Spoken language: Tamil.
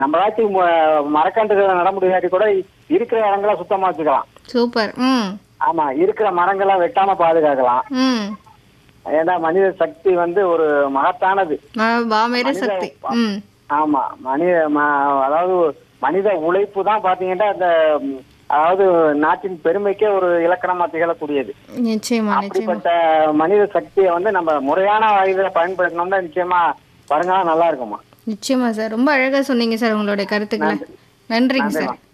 நம்மளாச்சும் ம- மரக்கன்றுகளை நட முடியாட்டி கூட இருக்கிற இடங்களை சுத்தமா வச்சுக்கலாம் சூப்பர் ம் ஆமா இருக்கிற மரங்களை வெட்டாம பாதுகாக்கலாம் ம் ஏன்னா மனித சக்தி வந்து ஒரு மகத்தானது ம- மாமேர சக்தி ம் ஆமா மனித ம- அதாவது மனித உழைப்பு தான் பாத்தீங்கன்னா அந்த ம், அதாவது நாட்டின் பெருமைக்கே ஒரு இலக்கணமா திகழக்கூடியது நிச்சயமா நிச்சயமா அப்படிப்பட்ட மனித சக்தியை வந்து நம்ம முறையான வகையில பயன்படுத்தினோம்னா நிச்சயமா வருங்காலம் நல்லா இருக்குமா நிச்சயமா சார் ரொம்ப அழகா சொன்னீங்க சார் உங்களுடைய கருத்துக்களை நன்றிங்க சார்